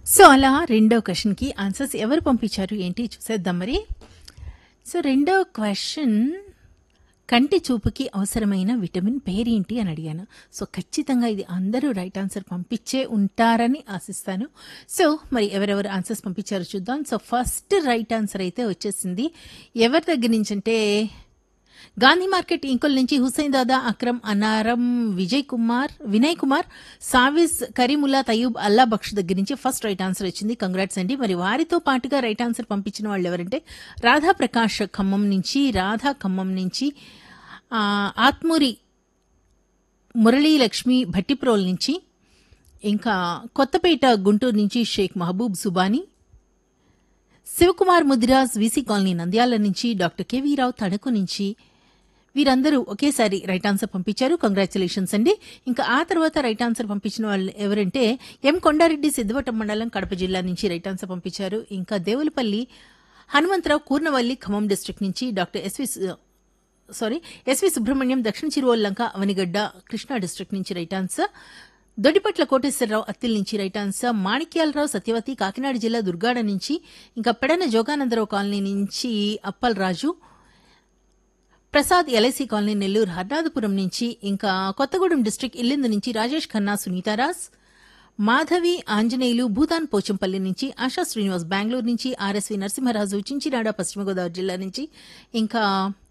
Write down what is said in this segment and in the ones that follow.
so అలా రెండో క్వశ్చన్కి ఆన్సర్స్ ఎవరు పంపించారు ఏంటి చూసేద్దాం మరి సో రెండో క్వశ్చన్ కంటి చూపుకి అవసరమైన విటమిన్ పేరేంటి అని అడిగాను సో ఖచ్చితంగా ఇది అందరూ రైట్ ఆన్సర్ పంపించే ఉంటారని ఆశిస్తాను సో మరి ఎవరెవరు ఆన్సర్స్ పంపించారో చూద్దాం సో ఫస్ట్ రైట్ ఆన్సర్ అయితే వచ్చేసింది ఎవరి దగ్గర నుంచి అంటే గాంధీ మార్కెట్ ఇంకొల్ నుంచి హుసైన్ దాదా అక్రమ్ అనారం విజయ్ కుమార్ వినయ్ కుమార్ సావిస్ కరీముల్లా తయూబ్ అల్లా బక్ష్ దగ్గర నుంచి ఫస్ట్ రైట్ ఆన్సర్ వచ్చింది కంగ్రాట్స్ అండి మరి వారితో పాటుగా రైట్ ఆన్సర్ పంపించిన వాళ్ళు ఎవరంటే రాధా ప్రకాష్ ఖమ్మం నుంచి రాధా ఖమ్మం నుంచి ఆ, ఆత్మూరి మురళీ లక్ష్మి భట్టిప్రోల్ నుంచి ఇంకా కొత్తపేట గుంటూరు నుంచి షేక్ మహబూబ్ సుబానీ శివకుమార్ ముదిరాజ్ వీసీ కాలనీ నంద్యాల నుంచి డాక్టర్ కెవీ రావు తణుకు నుంచి వీరందరూ ఒకేసారి రైట్ ఆన్సర్ పంపించారు కంగ్రాచులేషన్స్ అండి ఇంకా ఆ తర్వాత రైట్ ఆన్సర్ పంపించిన వాళ్ళు ఎవరంటే ఎం కొండారెడ్డి సిద్ధవటం మండలం కడప జిల్లా నుంచి రైట్ ఆన్సర్ పంపించారు ఇంకా దేవులపల్లి హనుమంతరావు కూర్నవల్లి ఖమ్మం డిస్ట్రిక్ట్ నుంచి డాక్టర్ ఎస్వి సు- sorry SV Subrahmanyam Dakshina Chiruvallanka Avanigadda Krishna district నుంచి రైట్ ఆన్సర్ దొడ్డిపట్ల కోటేశ్వరరావు అత్తిల్ నుంచి రైట్ ఆన్సర్ మాణిక్యాలరావు సత్యవతి కాకినాడ జిల్లా దుర్గాడ నుంచి ఇంకా పెడన జోగానందరావు కాలనీ నుంచి అప్పల్ రాజు ప్రసాద్ ఎల్ఐసి కాలనీ నెల్లూరు హర్నాథపురం నుంచి ఇంకా కొత్తగూడెం డిస్టిక్ ఇల్లిందు నుంచి రాజేష్ ఖన్నా సునీతారాస్ మాధవి ఆంజనేయులు భూతాన్ పోచంపల్లి నుంచి ఆశా శ్రీనివాస్ బెంగళూరు నుంచి ఆర్ఎస్వి నరసింహరాజు చించినాడ పశ్చిమ గోదావరి జిల్లా నుంచి ఇంకా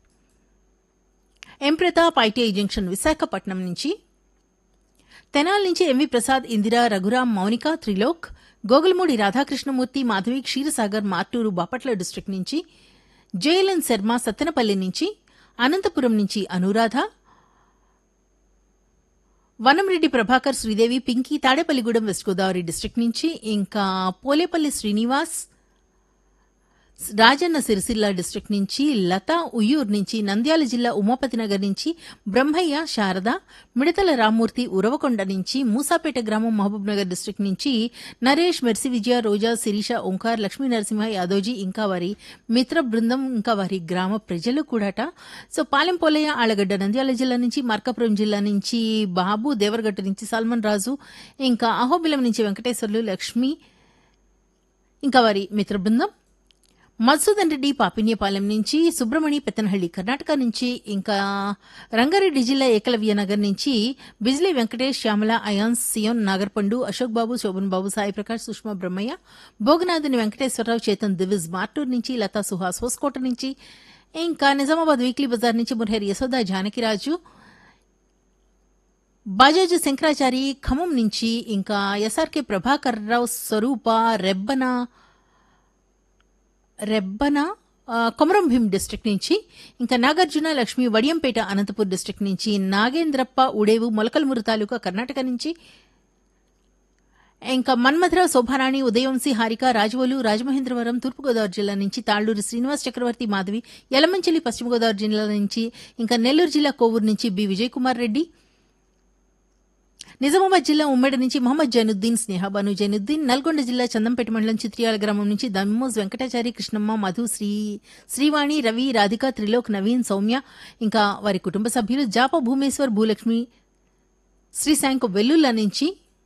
M Pratap ITI junction Visakhapatnam నుంచి తెనాల్ నుంచి ఎంవి ప్రసాద్ ఇందిరా రఘురాం మౌనిక త్రిలోక్ గోగులమూడి రాధాకృష్ణమూర్తి మాధవి క్షీరసాగర్ మార్టూరు బాపట్ల డిస్ట్రిక్ట్ నుంచి జేఎల్ఎన్ శర్మ సత్తెనపల్లి నుంచి అనంతపురం నుంచి అనురాధ వనంరెడ్డి ప్రభాకర్ శ్రీదేవి పింకీ తాడేపల్లిగూడెం వెస్ట్ గోదావరి డిస్ట్రిక్ట్ నుంచి ఇంకా పోలేపల్లి శ్రీనివాస్ రాజన్న సిరిసిల్ల డిస్ట్రిక్ట్ నుంచి లతా ఉయ్యూర్ నుంచి నంద్యాల జిల్లా ఉమాపతి నగర్ నుంచి బ్రహ్మయ్య శారద మిడతల రామ్మూర్తి ఉరవకొండ నుంచి మూసాపేట గ్రామం మహబూబ్ నగర్ డిస్ట్రిక్ట్ నుంచి నరేష్ మెర్సి విజయ రోజా శిరీష ఓంకార్ లక్ష్మీ నరసింహ యాదోజీ ఇంకా వారి మిత్ర బృందం ఇంకా వారి గ్రామ ప్రజలు కూడాట సో పాలెం పోలయ్య ఆళ్లగడ్డ నంద్యాల జిల్లా నుంచి మార్కాపురం జిల్లా నుంచి బాబు దేవరగట్ట నుంచి సల్మాన్ రాజు ఇంకా అహోబిలం నుంచి వెంకటేశ్వర్లు లక్ష్మి ఇంకా వారి మిత్ర బృందం మధుసూదన్ రెడ్డి పాపిన్యపాలెం నుంచి సుబ్రమణి పెత్తనహళ్లి కర్ణాటక నుంచి ఇంకా రంగారెడ్డి జిల్లా ఏకలవ్య నగర్ నుంచి బిజ్లీ వెంకటేష్ శ్యామల అయాన్స్ సియోన్ నాగర్పండు అశోక్ బాబు శోభన్ బాబు సాయి ప్రకాష్ సుష్మా బ్రహ్మయ్య భోగనాథుని వెంకటేశ్వరరావు చేతన్ దివిజ్ మార్టూర్ నుంచి లతా సుహాస్ హోస్కోట నుంచి ఇంకా నిజామాబాద్ వీక్లీ బజార్ నుంచి మురహరి యశోద జానకిరాజు బాజాజు శంకరాచారి ఖమ్మం నుంచి ఇంకా ఎస్ఆర్కే ప్రభాకర్ రావు స్వరూప రెబ్బన రెబ్బన ఆ, కొమరం భీం డిస్ట్రిక్ట్ నుంచి ఇంకా నాగార్జున లక్ష్మి వడియంపేట అనంతపూర్ డిస్ట్రిక్ట్ నుంచి నాగేంద్రప్ప ఉడేవు మొలకల్మూరు తాలూకా కర్ణాటక నుంచి ఇంకా మన్మథరావు శోభారాణి ఉదయంసి హారిక రాజవోలు రాజమహేంద్రవరం తూర్పుగోదావరి జిల్లా నుంచి తాళ్లూరు శ్రీనివాస్ చక్రవర్తి మాధవి యలమంచిలి పశ్చిమ గోదావరి జిల్లా నుంచి ఇంకా నెల్లూరు జిల్లా కోవూరు నుంచి బి విజయ్ కుమార్ రెడ్డి నిజామాబాద్ జిల్లా ఉమ్మడి నుంచి మహమ్మద్ జైనుద్దీన్ స్నేహాబాను జైనుద్దీన్ నల్గొండ జిల్లా చందంపేట మండలం చిత్రియాల గ్రామం నుంచి దమ్మోజ్ వెంకటాచారి కృష్ణమ్మ మధు శ్రీ శ్రీవాణి రవి రాధిక త్రిలోక్ నవీన్ సౌమ్య ఇంకా వారి కుటుంబ సభ్యులు జాప భూమేశ్వర్ భూలక్ష్మి శ్రీశాంక్ వెల్లుల్ల నుంచి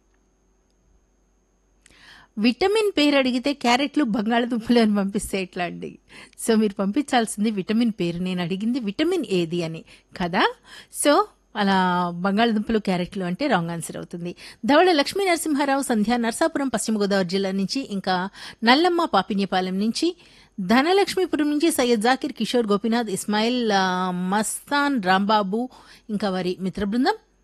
విటమిన్ పేరు అడిగితే క్యారెట్లు బంగాళదుంపలు అని పంపిస్తే ఎట్లా అండి సో మీరు పంపించాల్సింది విటమిన్ పేరు నేను అడిగింది విటమిన్ ఏది అని కదా సో అలా బంగాళదుంపలు క్యారెట్లు అంటే రాంగ్ ఆన్సర్ అవుతుంది ధవళ లక్ష్మీ నరసింహారావు సంధ్య నర్సాపురం పశ్చిమ గోదావరి జిల్లా నుంచి ఇంకా నల్లమ్మ పాపిన్యపాలెం నుంచి ధనలక్ష్మీపురం నుంచి సయ్యద్ జాకిర్ కిషోర్ గోపీనాథ్ ఇస్మాయిల్ ఆ, మస్తాన్ రాంబాబు ఇంకా వారి మిత్ర బృందం